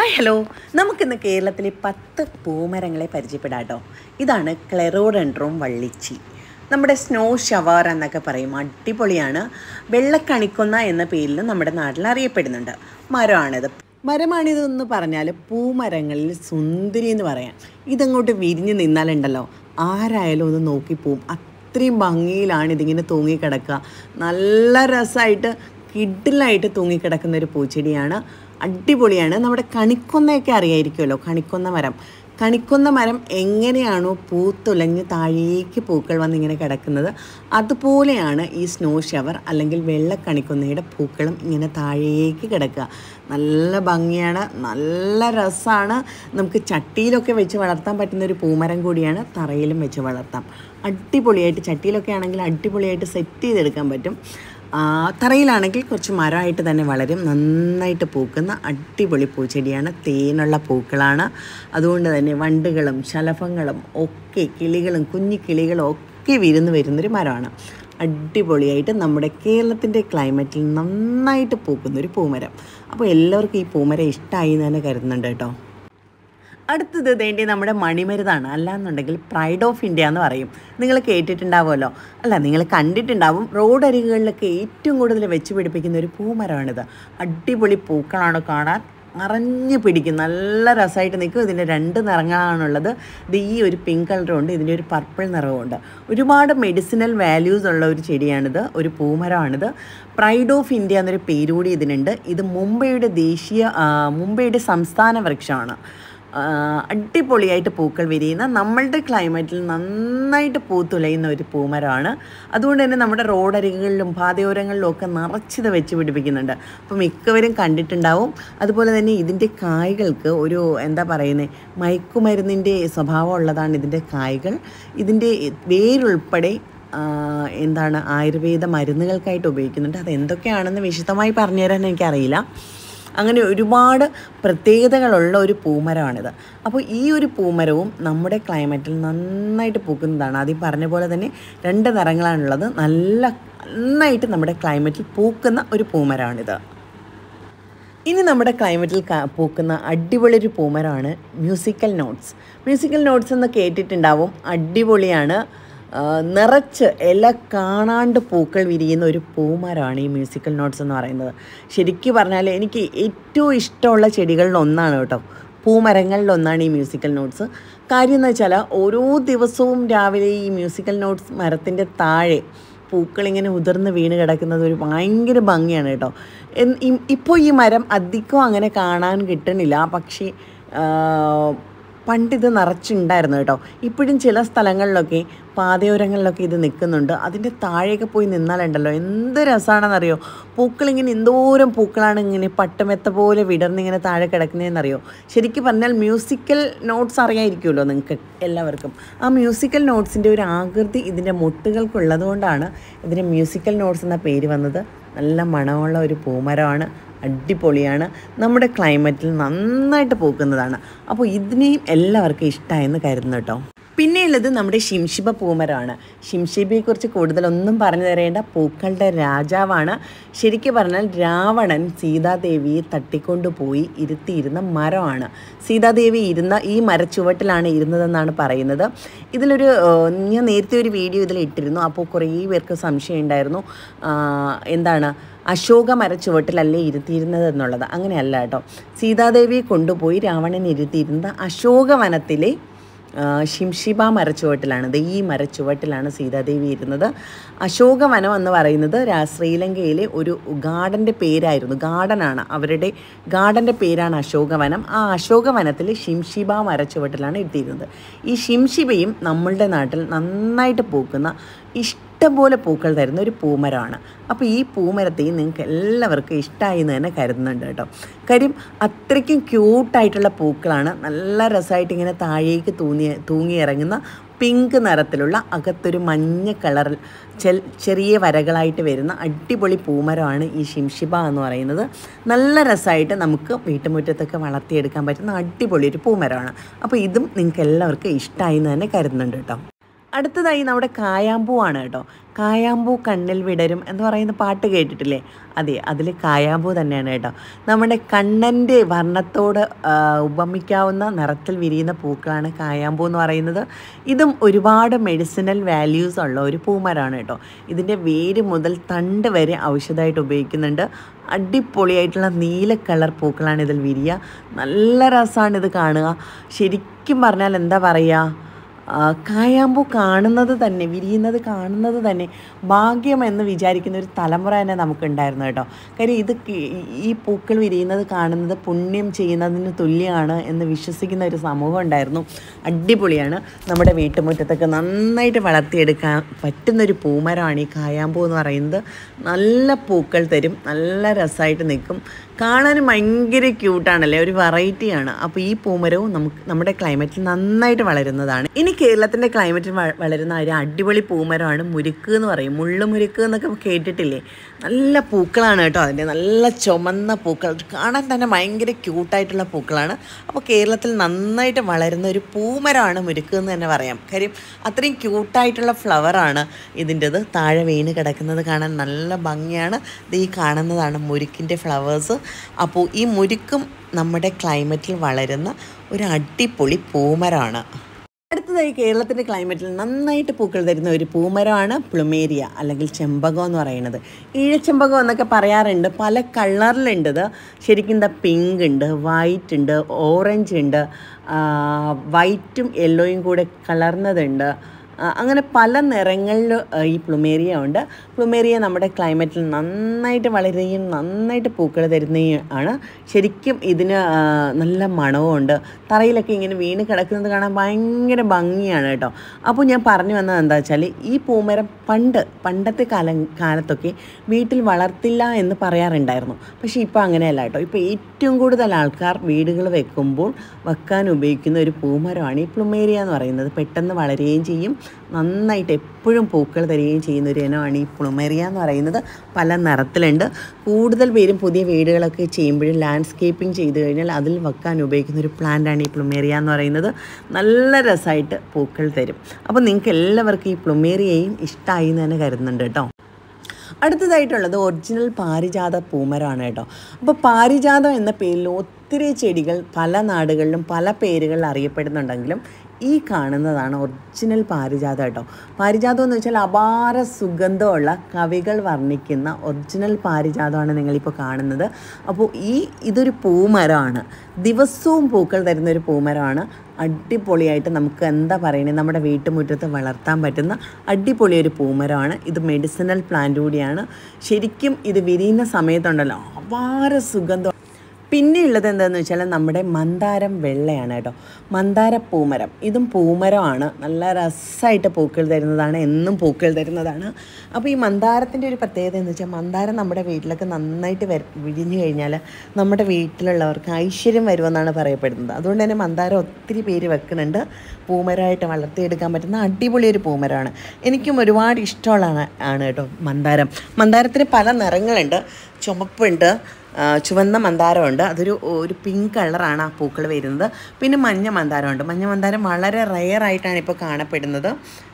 hi hello നമുക്കിന്ന് കേരളത്തിലെ പത്ത് പൂമരങ്ങളെ പരിചയപ്പെടാം കേട്ടോ ഇതാണ് ക്ലെറോഡെൻഡ്രോം വള്ളിച്ചി നമ്മുടെ സ്നോ ഷവർ എന്നൊക്കെ പറയും അടിപൊളിയാണ് വെള്ളക്കണിക്കൊന്ന എന്ന പേരിൽ നമ്മുടെ നാട്ടിൽ അറിയപ്പെടുന്നുണ്ട് മരമാണിത് മരമാണിതെന്ന് പറഞ്ഞാൽ പൂമരങ്ങളിൽ സുന്ദരി എന്ന് പറയാം ഇതങ്ങോട്ട് വിരിഞ്ഞ് നിന്നാലുണ്ടല്ലോ ആരായാലും ഒന്ന് നോക്കിപ്പോവും അത്രയും ഭംഗിയിലാണ് ഇതിങ്ങനെ തൂങ്ങിക്കിടക്കുക നല്ല രസമായിട്ട് കിഡിലായിട്ട് തൂങ്ങിക്കിടക്കുന്ന ഒരു പൂച്ചെടിയാണ് അടിപൊളിയാണ് നമ്മുടെ കണിക്കൊന്നയൊക്കെ അറിയായിരിക്കുമല്ലോ കണിക്കൊന്ന മരം കണിക്കൊന്ന മരം എങ്ങനെയാണോ പൂത്തുലഞ്ഞ് താഴേക്ക് പൂക്കൾ വന്നിങ്ങനെ കിടക്കുന്നത് അതുപോലെയാണ് ഈ സ്നോ ഷവർ അല്ലെങ്കിൽ വെള്ള കണിക്കൊന്നയുടെ പൂക്കളും ഇങ്ങനെ താഴേക്ക് കിടക്കുക നല്ല ഭംഗിയാണ് നല്ല രസമാണ് നമുക്ക് ചട്ടിയിലൊക്കെ വെച്ച് വളർത്താൻ പറ്റുന്ന ഒരു പൂമരം കൂടിയാണ് തറയിലും വെച്ച് വളർത്താം അടിപൊളിയായിട്ട് ചട്ടിയിലൊക്കെ ആണെങ്കിൽ അടിപൊളിയായിട്ട് സെറ്റ് ചെയ്തെടുക്കാൻ പറ്റും ആ, തറയിലാണെങ്കിൽ കുറച്ച് മരമായിട്ട് തന്നെ വളരും നന്നായിട്ട് പൂക്കുന്ന അടിപൊളി പൂച്ചെടിയാണ് തേനുള്ള പൂക്കളാണ് അതുകൊണ്ട് തന്നെ വണ്ടുകളും ശലഭങ്ങളും ഒക്കെ കിളികളും കുഞ്ഞു കിളികളും ഒക്കെ വിരുന്ന് വരുന്നൊരു മരമാണ് അടിപൊളിയായിട്ട് നമ്മുടെ കേരളത്തിൻ്റെ ക്ലൈമറ്റിൽ നന്നായിട്ട് പൂക്കുന്നൊരു പൂമരം അപ്പോൾ എല്ലാവർക്കും ഈ പൂമരം ഇഷ്ടമായി എന്ന് തന്നെ കരുതുന്നുണ്ട് കേട്ടോ അടുത്തത് വേണ്ടി നമ്മുടെ മണിമരുതാണ് അല്ലാന്നുണ്ടെങ്കിൽ പ്രൈഡ് ഓഫ് ഇന്ത്യ എന്ന് പറയും നിങ്ങൾ കേട്ടിട്ടുണ്ടാവുമല്ലോ അല്ല നിങ്ങൾ കണ്ടിട്ടുണ്ടാവും റോഡ് അരികുകളിലൊക്കെ ഏറ്റവും കൂടുതൽ വെച്ച് പിടിപ്പിക്കുന്ന ഒരു പൂമരമാണിത് അടിപൊളി പൂക്കളാണ് കാണാൻ നിറഞ്ഞു പിടിക്കും നല്ല രസമായിട്ട് നിൽക്കും ഇതിൻ്റെ രണ്ട് നിറങ്ങളാണുള്ളത് ഇത് ഈ ഒരു പിങ്ക് കളറും ഉണ്ട് ഇതിൻ്റെ ഒരു പർപ്പിൾ നിറവും ഉണ്ട് ഒരുപാട് മെഡിസിനൽ വാല്യൂസ് ഉള്ള ഒരു ചെടിയാണിത് ഒരു പൂമരമാണിത് പ്രൈഡ് ഓഫ് ഇന്ത്യ എന്നൊരു പേരുകൂടി ഇതിനുണ്ട് ഇത് മുംബൈയുടെ ദേശീയ ആ, മുംബൈയുടെ സംസ്ഥാന വൃക്ഷമാണ് ആ, അടിപൊളിയായിട്ട് പൂക്കൾ വിരിയുന്ന നമ്മളുടെ ക്ലൈമറ്റിൽ നന്നായിട്ട് പൂത്തുലയുന്ന ഒരു പൂമരമാണ് അതുകൊണ്ട് തന്നെ നമ്മുടെ റോഡരികളിലും പാതയോരങ്ങളിലും ഒക്കെ നിറച്ചിത് വെച്ച് പിടിപ്പിക്കുന്നുണ്ട് അപ്പോൾ മിക്കവരും കണ്ടിട്ടുണ്ടാവും അതുപോലെ തന്നെ ഇതിൻ്റെ കായ്കൾക്ക് ഒരു എന്താ പറയുന്നത് മയക്കുമരുന്നിൻ്റെ സ്വഭാവം ഉള്ളതാണ് ഇതിൻ്റെ കായ്കൾ ഇതിൻ്റെ വേരുൾപ്പെടെ ആ, എന്താണ് ആയുർവേദ മരുന്നുകൾക്കായിട്ട് ഉപയോഗിക്കുന്നുണ്ട് അത് എന്തൊക്കെയാണെന്ന് വിശദമായി പറഞ്ഞുതരാൻ എനിക്കറിയില്ല അങ്ങനെ ഒരുപാട് പ്രത്യേകതകളുള്ള ഒരു പൂമരമാണിത് അപ്പോൾ ഈ ഒരു പൂമരവും നമ്മുടെ ക്ലൈമറ്റിൽ നന്നായിട്ട് പൂക്കുന്നതാണ് ആദ്യം പറഞ്ഞ പോലെ തന്നെ രണ്ട് നിറങ്ങളാണുള്ളത് നല്ല നന്നായിട്ട് നമ്മുടെ ക്ലൈമറ്റിൽ പൂക്കുന്ന ഒരു പൂമരമാണിത് ഇനി നമ്മുടെ ക്ലൈമറ്റിൽ ക- പൂക്കുന്ന അടിപൊളി ഒരു പൂമരമാണ് മ്യൂസിക്കൽ നോട്ട്സ് മ്യൂസിക്കൽ നോട്ട്സ് എന്ന് കേട്ടിട്ടുണ്ടാവും അടിപൊളിയാണ് ആ, നിറച്ച് ഇല കാണാണ്ട് പൂക്കൾ വിരിയുന്ന ഒരു പൂമരമാണ് ഈ മ്യൂസിക്കൽ നോട്ട്സ് എന്ന് പറയുന്നത് ശരിക്കും പറഞ്ഞാൽ എനിക്ക് ഏറ്റവും ഇഷ്ടമുള്ള ചെടികളിൽ ഒന്നാണ് കേട്ടോ പൂമരങ്ങളിൽ ഒന്നാണ് ഈ മ്യൂസിക്കൽ നോട്ട്സ് കാര്യം എന്ന് വെച്ചാൽ ഓരോ ദിവസവും രാവിലെ ഈ മ്യൂസിക്കൽ നോട്ട്സ് മരത്തിൻ്റെ താഴെ പൂക്കളിങ്ങനെ ഉതിർന്ന് വീണ് കിടക്കുന്നത് ഒരു ഭയങ്കര ഭംഗിയാണ് കേട്ടോ എന്ന് ഇ- ഇപ്പോൾ ഈ മരം അധികം അങ്ങനെ കാണാൻ കിട്ടണില്ല പക്ഷേ ആ, പണ്ടിത് നിറച്ചുണ്ടായിരുന്നു കേട്ടോ ഇപ്പോഴും ചില സ്ഥലങ്ങളിലൊക്കെ പാതയോരങ്ങളിലൊക്കെ ഇത് നിൽക്കുന്നുണ്ട് അതിൻ്റെ താഴെയൊക്കെ പോയി നിന്നാലുണ്ടല്ലോ എന്ത് രസമാണെന്നറിയോ പൂക്കളിങ്ങനെ എന്തോരം പൂക്കളാണ് ഇങ്ങനെ പട്ടുമെത്ത പോലെ വിടർന്നിങ്ങനെ താഴെ കിടക്കുന്നതെന്നറിയോ ശരിക്കും പറഞ്ഞാൽ മ്യൂസിക്കൽ നോട്ട്സ് അറിയായിരിക്കുമല്ലോ നിങ്ങൾക്ക് എല്ലാവർക്കും ആ മ്യൂസിക്കൽ നോട്ട്സിൻ്റെ ഒരു ആകൃതി ഇതിൻ്റെ മുട്ടുകൾക്കുള്ളത് കൊണ്ടാണ് ഇതിന് മ്യൂസിക്കൽ നോട്ട്സ് എന്ന പേര് വന്നത് നല്ല മണമുള്ള ഒരു പൂമരമാണ് അടിപൊളിയാണ് നമ്മുടെ ക്ലൈമറ്റിൽ നന്നായിട്ട് പൂക്കുന്നതാണ് അപ്പോൾ ഇതിനെയും എല്ലാവർക്കും ഇഷ്ടമായെന്ന് കരുതുന്നു കേട്ടോ പിന്നെയുള്ളത് നമ്മുടെ ശിംശിബ പൂമരമാണ് ശിംശിബയെക്കുറിച്ച് കൂടുതലൊന്നും പറഞ്ഞു തരേണ്ട പൂക്കളുടെ രാജാവാണ് ശരിക്കും പറഞ്ഞാൽ രാവണൻ സീതാദേവിയെ തട്ടിക്കൊണ്ടുപോയി ഇരുത്തിയിരുന്ന മരമാണ് സീതാദേവി ഇരുന്ന ഈ മരച്ചുവട്ടിലാണ് ഇരുന്നതെന്നാണ് പറയുന്നത് ഇതിലൊരു ഏഹ്, ഞാൻ നേരത്തെ ഒരു വീഡിയോ ഇതിൽ ഇട്ടിരുന്നു അപ്പോൾ കുറേ പേർക്ക് സംശയം ഉണ്ടായിരുന്നു ആ, എന്താണ് അശോക മരച്ചുവട്ടിലല്ലേ ഇരുത്തിയിരുന്നത് എന്നുള്ളത് അങ്ങനെയല്ല കേട്ടോ സീതാദേവിയെ കൊണ്ടുപോയി രാവണൻ ഇരുത്തിയിരുന്നത് അശോകവനത്തിലെ ആ, ശിംഷിബ മരച്ചുവട്ടിലാണ് ദേ ഈ മരച്ചുവട്ടിലാണ് സീതാദേവി ഇരുന്നത് അശോകവനം എന്ന് പറയുന്നത് രാ- ശ്രീലങ്കയിലെ ഒരു ഗാർഡൻ്റെ പേരായിരുന്നു ഗാർഡനാണ് അവരുടെ ഗാർഡൻ്റെ പേരാണ് അശോകവനം ആ അശോകവനത്തിൽ ശിംഷിബ മരച്ചുവട്ടിലാണ് ഇരുത്തിയിരുന്നത് ഈ ശിംഷിബയും നമ്മളുടെ നാട്ടിൽ നന്നായിട്ട് പൂക്കുന്ന ഇഷ്ടംപോലെ പൂക്കൾ തരുന്ന ഒരു പൂമരമാണ് അപ്പോൾ ഈ പൂമരത്തെയും നിങ്ങൾക്ക് എല്ലാവർക്കും ഇഷ്ടമായി എന്ന് തന്നെ കരുതുന്നുണ്ട് കേട്ടോ കാര്യം അത്രയ്ക്കും ക്യൂട്ടായിട്ടുള്ള പൂക്കളാണ് നല്ല രസമായിട്ട് ഇങ്ങനെ താഴേക്ക് തൂങ്ങി തൂങ്ങി ഇറങ്ങുന്ന പിങ്ക് നിറത്തിലുള്ള അകത്തൊരു മഞ്ഞ കളറിൽ ചെൽ ചെറിയ വരകളായിട്ട് വരുന്ന അടിപൊളി പൂമരമാണ് ഈ ശിംഷിബ എന്ന് പറയുന്നത് നല്ല രസമായിട്ട് നമുക്ക് വീട്ടുമുറ്റത്തൊക്കെ വളർത്തിയെടുക്കാൻ പറ്റുന്ന അടിപൊളി ഒരു പൂമരമാണ് അപ്പോൾ ഇതും നിങ്ങൾക്ക് എല്ലാവർക്കും ഇഷ്ടമായി എന്ന് തന്നെ കരുതുന്നുണ്ട് കേട്ടോ അടുത്തതായി നമ്മുടെ കായാമ്പൂ ആണ് കേട്ടോ കായാമ്പൂ കണ്ണിൽ വിടരും എന്ന് പറയുന്ന പാട്ട് കേട്ടിട്ടില്ലേ അതെ അതിൽ കായാമ്പൂ തന്നെയാണ് കേട്ടോ നമ്മുടെ കണ്ണൻ്റെ വർണ്ണത്തോട് ആ, ഉപമിക്കാവുന്ന നിറത്തിൽ വിരിയുന്ന പൂക്കളാണ് കായാമ്പൂ എന്ന് പറയുന്നത് ഇതും ഒരുപാട് മെഡിസിനൽ വാല്യൂസ് ഉള്ള ഒരു പൂമരമാണ് കേട്ടോ ഇതിൻ്റെ വേര് മുതൽ തണ്ട് വരെ ഔഷധമായിട്ട് ഉപയോഗിക്കുന്നുണ്ട് അടിപൊളിയായിട്ടുള്ള നീല കളർ പൂക്കളാണ് ഇതിൽ വിരിയുക നല്ല രസമാണ് ഇത് കാണുക ശരിക്കും പറഞ്ഞാൽ എന്താ പറയുക ആ, കായാമ്പൂ കാണുന്നത് തന്നെ വിരിയുന്നത് കാണുന്നത് തന്നെ ഭാഗ്യമെന്ന് വിചാരിക്കുന്ന ഒരു തലമുറ തന്നെ നമുക്കുണ്ടായിരുന്നു കേട്ടോ കാര്യം ഇത് കി- ഈ പൂക്കൾ വിരിയുന്നത് കാണുന്നത് പുണ്യം ചെയ്യുന്നതിന് തുല്യമാണ് എന്ന് വിശ്വസിക്കുന്ന ഒരു സമൂഹം ഉണ്ടായിരുന്നു അടിപൊളിയാണ് നമ്മുടെ വീട്ടുമുറ്റത്തൊക്കെ നന്നായിട്ട് വളർത്തിയെടുക്കാൻ പറ്റുന്നൊരു പൂമരമാണ് ഈ കായാമ്പൂ എന്ന് പറയുന്നത് നല്ല പൂക്കൾ തരും നല്ല രസമായിട്ട് നിൽക്കും കാണാനും ഭയങ്കര ക്യൂട്ടാണല്ലേ ഒരു വെറൈറ്റിയാണ് അപ്പോൾ ഈ പൂമരവും നമുക്ക് നമ്മുടെ ക്ലൈമറ്റിൽ നന്നായിട്ട് വളരുന്നതാണ് ഇനി കേരളത്തിൻ്റെ ക്ലൈമറ്റിൽ വ- വളരുന്ന ഒരു അടിപൊളി പൂമരമാണ് മുരുക്ക് എന്ന് പറയും മുള്ളു മുരുക്ക് എന്നൊക്കെ കേട്ടിട്ടില്ലേ നല്ല പൂക്കളാണ് കേട്ടോ അതിൻ്റെ നല്ല ചുമന്ന പൂക്കൾ കാണാൻ തന്നെ ഭയങ്കര ക്യൂട്ടായിട്ടുള്ള പൂക്കളാണ് അപ്പോൾ കേരളത്തിൽ നന്നായിട്ട് വളരുന്ന ഒരു പൂമരമാണ് മുരുക്ക് എന്ന് തന്നെ പറയാം കാര്യം അത്രയും ക്യൂട്ടായിട്ടുള്ള ഫ്ലവറാണ് ഇതിൻ്റെത് താഴെ വീണ് കിടക്കുന്നത് കാണാൻ നല്ല ഭംഗിയാണ് ഇത് ഈ കാണുന്നതാണ് മുരുക്കിൻ്റെ ഫ്ലവേഴ്സ് അപ്പോൾ ഈ മുരുക്കും നമ്മുടെ ക്ലൈമറ്റിൽ വളരുന്ന ഒരു അടിപൊളി പൂമരമാണ് അടുത്തതായി കേരളത്തിൻ്റെ ക്ലൈമറ്റിൽ നന്നായിട്ട് പൂക്കൾ തരുന്ന ഒരു പൂമരമാണ് പ്ലുമേരിയ അല്ലെങ്കിൽ ചെമ്പകം എന്ന് പറയുന്നത് ഈഴച്ചെമ്പകം എന്നൊക്കെ പറയാറുണ്ട് പല കളറിലുണ്ട് ഇത് ശരിക്കും എന്താ പിങ്ക് ഉണ്ട് വൈറ്റ് ഉണ്ട് ഓറഞ്ച് ഉണ്ട് ആ, വൈറ്റും യെല്ലോയും കൂടെ കലർന്നതുണ്ട് ആ, അങ്ങനെ പല നിറങ്ങളിൽ ഈ പ്ലുമേരിയ ഉണ്ട് പ്ലുമേരിയ നമ്മുടെ ക്ലൈമറ്റിൽ നന്നായിട്ട് വളരുകയും നന്നായിട്ട് പൂക്കൾ തരുന്നതും ആണ് ശരിക്കും ഇതിന് ആ, നല്ല മണവും ഉണ്ട് തറയിലൊക്കെ ഇങ്ങനെ വീണ് കിടക്കുന്നത് കാണാൻ ഭയങ്കര ഭംഗിയാണ് കേട്ടോ അപ്പോൾ ഞാൻ പറഞ്ഞു വന്നത് എന്താ വെച്ചാൽ ഈ പൂമരം പണ്ട് പണ്ടത്തെ കാലം കാലത്തൊക്കെ വീട്ടിൽ വളർത്തില്ല എന്ന് പറയാറുണ്ടായിരുന്നു പക്ഷേ ഇപ്പോൾ അങ്ങനെയല്ല കേട്ടോ ഇപ്പോൾ ഏറ്റവും കൂടുതൽ ആൾക്കാർ വീടുകൾ വെക്കുമ്പോൾ വെക്കാൻ ഉപയോഗിക്കുന്ന ഒരു പൂമരമാണ് ഈ പ്ലുമേരിയ എന്ന് പറയുന്നത് പെട്ടെന്ന് വളരുകയും ചെയ്യും നന്നായിട്ട് എപ്പോഴും പൂക്കൾ തരികയും ചെയ്യുന്ന ഒരു ഇനമാണ് ഈ പ്ലുമേരിയ എന്ന് പറയുന്നത് പല നിറത്തിലുണ്ട് കൂടുതൽ പേരും പുതിയ വീടുകളൊക്കെ ചെയ്യുമ്പോഴും ലാൻഡ്സ്കേപ്പിംഗ് ചെയ്ത് കഴിഞ്ഞാൽ അതിൽ വെക്കാൻ ഉപയോഗിക്കുന്ന ഒരു പ്ലാന്റാണ് ഈ പ്ലുമേരിയ എന്ന് പറയുന്നത് നല്ല രസമായിട്ട് പൂക്കൾ തരും അപ്പോൾ നിങ്ങൾക്ക് എല്ലാവർക്കും ഈ പ്ലുമേരിയയും ഇഷ്ടമായി എന്ന് തന്നെ കരുതുന്നുണ്ട് കേട്ടോ അടുത്തതായിട്ടുള്ളത് ഒറിജിനൽ പാരിജാത പൂമരമാണ് കേട്ടോ അപ്പോൾ പാരിജാതം എന്ന പേരിൽ ഒത്തിരി ചെടികൾ പല നാടുകളിലും പല പേരുകളിൽ അറിയപ്പെടുന്നുണ്ടെങ്കിലും ഈ കാണുന്നതാണ് ഒറിജിനൽ പാരിജാതം കേട്ടോ പാരിജാതം എന്ന് വെച്ചാൽ അപാര സുഗന്ധമുള്ള കവികൾ വർണ്ണിക്കുന്ന ഒറിജിനൽ പാരിജാതമാണ് നിങ്ങളിപ്പോൾ കാണുന്നത് അപ്പോൾ ഈ ഇതൊരു പൂമരമാണ് ദിവസവും പൂക്കൾ തരുന്ന ഒരു പൂമരമാണ് അടിപൊളിയായിട്ട് നമുക്ക് എന്താ പറയുന്നത് നമ്മുടെ വീട്ടുമുറ്റത്ത് വളർത്താൻ പറ്റുന്ന അടിപൊളി ഒരു പൂമരമാണ് ഇത് മെഡിസിനൽ പ്ലാന്റ് കൂടിയാണ് ശരിക്കും ഇത് വിരിയുന്ന സമയത്തുണ്ടല്ലോ അപാര സുഗന്ധം പിന്നെ ഉള്ളത് എന്താണെന്ന് വെച്ചാൽ നമ്മുടെ മന്ദാരം വെള്ളയാണ് കേട്ടോ മന്ദാര പൂമരം ഇതും പൂമരമാണ് നല്ല രസമായിട്ട് പൂക്കൾ തരുന്നതാണ് എന്നും പൂക്കൾ തരുന്നതാണ് അപ്പോൾ ഈ മന്ദാരത്തിൻ്റെ ഒരു പ്രത്യേകത എന്ന് വെച്ചാൽ മന്ദാരം നമ്മുടെ വീട്ടിലൊക്കെ നന്നായിട്ട് വര വിരിഞ്ഞു കഴിഞ്ഞാൽ നമ്മുടെ വീട്ടിലുള്ളവർക്ക് ഐശ്വര്യം വരുമെന്നാണ് പറയപ്പെടുന്നത് അതുകൊണ്ട് തന്നെ മന്ദാരം ഒത്തിരി പേര് വെക്കുന്നുണ്ട് പൂമരമായിട്ട് വളർത്തിയെടുക്കാൻ പറ്റുന്ന അടിപൊളി ഒരു പൂമരമാണ് എനിക്കും ഒരുപാട് ഇഷ്ടമുള്ളതാണ് ആണ് കേട്ടോ മന്ദാരം മന്ദാരത്തിന് പല നിറങ്ങളുണ്ട് ചുമപ്പുണ്ട് ആ, ചുവന്ന മന്ദാരമുണ്ട് അതൊരു ഒരു പിങ്ക് കളറാണ് ആ പൂക്കൾ വരുന്നത് പിന്നെ മഞ്ഞ മന്ദാരമുണ്ട് മഞ്ഞ മന്ദാരം വളരെ റെയർ ആയിട്ടാണ് ഇപ്പോൾ കാണപ്പെടുന്നത്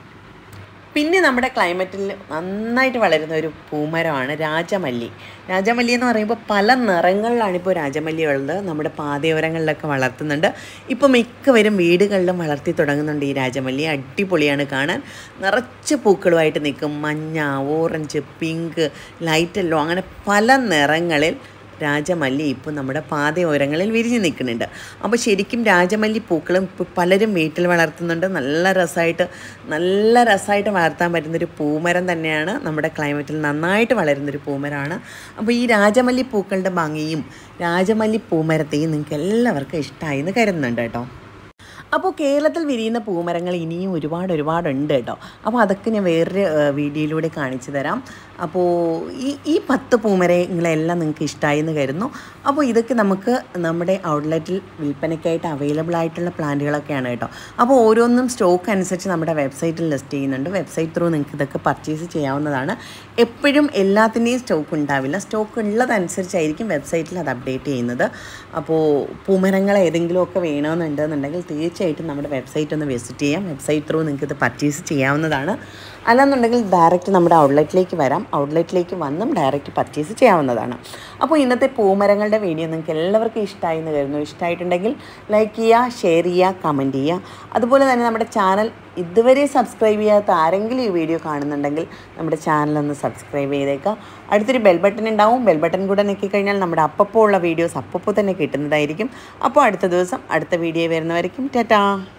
പിന്നെ നമ്മുടെ ക്ലൈമറ്റിൽ നന്നായിട്ട് വളരുന്ന ഒരു പൂമരമാണ് രാജമല്ലി രാജമല്ലി എന്ന് പറയുമ്പോൾ പല നിറങ്ങളിലാണ് ഇപ്പോൾ രാജമല്ലി ഉള്ളത് നമ്മുടെ പാതയോരങ്ങളിലൊക്കെ വളർത്തുന്നുണ്ട് ഇപ്പോൾ മിക്കവരും വീടുകളിലും വളർത്തി തുടങ്ങുന്നുണ്ട് ഈ രാജമല്ലി അടിപൊളിയാണ് കാണാൻ നിറച്ച് പൂക്കളുമായിട്ട് നിൽക്കും മഞ്ഞ ഓറഞ്ച് പിങ്ക് ലൈറ്റ് യെല്ലോ അങ്ങനെ പല നിറങ്ങളിൽ രാജമല്ലി ഇപ്പോൾ നമ്മുടെ പാതയോരങ്ങളിൽ വിരിഞ്ഞ് നിൽക്കുന്നുണ്ട് അപ്പോൾ ശരിക്കും രാജമല്ലി പൂക്കളും ഇപ്പോൾ പലരും വീട്ടിൽ വളർത്തുന്നുണ്ട് നല്ല രസമായിട്ട് നല്ല രസമായിട്ട് വളർത്താൻ പറ്റുന്നൊരു പൂമരം തന്നെയാണ് നമ്മുടെ ക്ലൈമറ്റിൽ നന്നായിട്ട് വളരുന്നൊരു പൂമരമാണ് അപ്പോൾ ഈ രാജമല്ലി പൂക്കളുടെ ഭംഗിയും രാജമല്ലി പൂമരത്തെയും നിങ്ങൾക്ക് എല്ലാവർക്കും ഇഷ്ടമായി എന്ന് കരുതുന്നുണ്ട് കേട്ടോ അപ്പോൾ കേരളത്തിൽ വിരിയുന്ന പൂമരങ്ങൾ ഇനിയും ഒരുപാട് ഒരുപാടുണ്ട് കേട്ടോ അപ്പോൾ അതൊക്കെ ഞാൻ വേറൊരു ഏഹ്, വീഡിയോയിലൂടെ കാണിച്ചു തരാം അപ്പോൾ ഈ ഈ പത്ത് പൂമരങ്ങളെല്ലാം നിങ്ങൾക്ക് ഇഷ്ടമായി എന്ന് കരുതുന്നു അപ്പോൾ ഇതൊക്കെ നമുക്ക് നമ്മുടെ ഔട്ട്ലെറ്റിൽ വിൽപ്പനയ്ക്കായിട്ട് അവൈലബിൾ ആയിട്ടുള്ള പ്ലാന്റുകളൊക്കെയാണ് കേട്ടോ അപ്പോൾ ഓരോന്നും സ്റ്റോക്ക് അനുസരിച്ച് നമ്മുടെ വെബ്സൈറ്റിൽ ലിസ്റ്റ് ചെയ്യുന്നുണ്ട് വെബ്സൈറ്റ് ത്രൂ നിങ്ങൾക്ക് ഇതൊക്കെ പർച്ചേസ് ചെയ്യാവുന്നതാണ് എപ്പോഴും എല്ലാത്തിൻ്റെയും സ്റ്റോക്ക് ഉണ്ടാവില്ല സ്റ്റോക്ക് ഉള്ളതനുസരിച്ചായിരിക്കും വെബ്സൈറ്റിൽ അത് അപ്ഡേറ്റ് ചെയ്യുന്നത് അപ്പോൾ പൂമരങ്ങൾ ഏതെങ്കിലുമൊക്കെ വേണമെന്നുണ്ടെന്നുണ്ടെങ്കിൽ തീർച്ചയായും തീർച്ചയായിട്ടും നമ്മുടെ വെബ്സൈറ്റ് ഒന്ന് വിസിറ്റ് ചെയ്യാം വെബ്സൈറ്റ് ത്രൂ നിങ്ങൾക്ക് ഇത് പർച്ചേസ് ചെയ്യാവുന്നതാണ് അല്ലാന്നുണ്ടെങ്കിൽ ഡയറക്റ്റ് നമ്മുടെ ഔട്ട്ലെറ്റിലേക്ക് വരാം ഔട്ട്ലെറ്റിലേക്ക് വന്നും ഡയറക്റ്റ് പർച്ചേസ് ചെയ്യാവുന്നതാണ് അപ്പോൾ ഇന്നത്തെ പൂമരങ്ങളുടെ വീഡിയോ നിങ്ങൾക്ക് എല്ലാവർക്കും ഇഷ്ടമായി എന്ന് കരുതുന്നു ഇഷ്ടമായിട്ടുണ്ടെങ്കിൽ ലൈക്ക് ചെയ്യുക ഷെയർ ചെയ്യുക കമൻറ്റ് ചെയ്യുക അതുപോലെ തന്നെ നമ്മുടെ ചാനൽ ഇതുവരെ സബ്സ്ക്രൈബ് ചെയ്യാത്ത ആരെങ്കിലും ഈ വീഡിയോ കാണുന്നുണ്ടെങ്കിൽ നമ്മുടെ ചാനലൊന്ന് സബ്സ്ക്രൈബ് ചെയ്തേക്കുക അടുത്തൊരു ബെൽ ബട്ടൺ ഉണ്ടാവും ബെൽ ബട്ടൺ കൂടെ ഞെക്കിക്കഴിഞ്ഞാൽ നമ്മുടെ അപ്പപ്പോൾ ഉള്ള വീഡിയോസ് അപ്പപ്പോൾ തന്നെ കിട്ടുന്നതായിരിക്കും അപ്പോൾ അടുത്ത ദിവസം അടുത്ത വീഡിയോ വരുന്നവരേക്കും ടാറ്റാ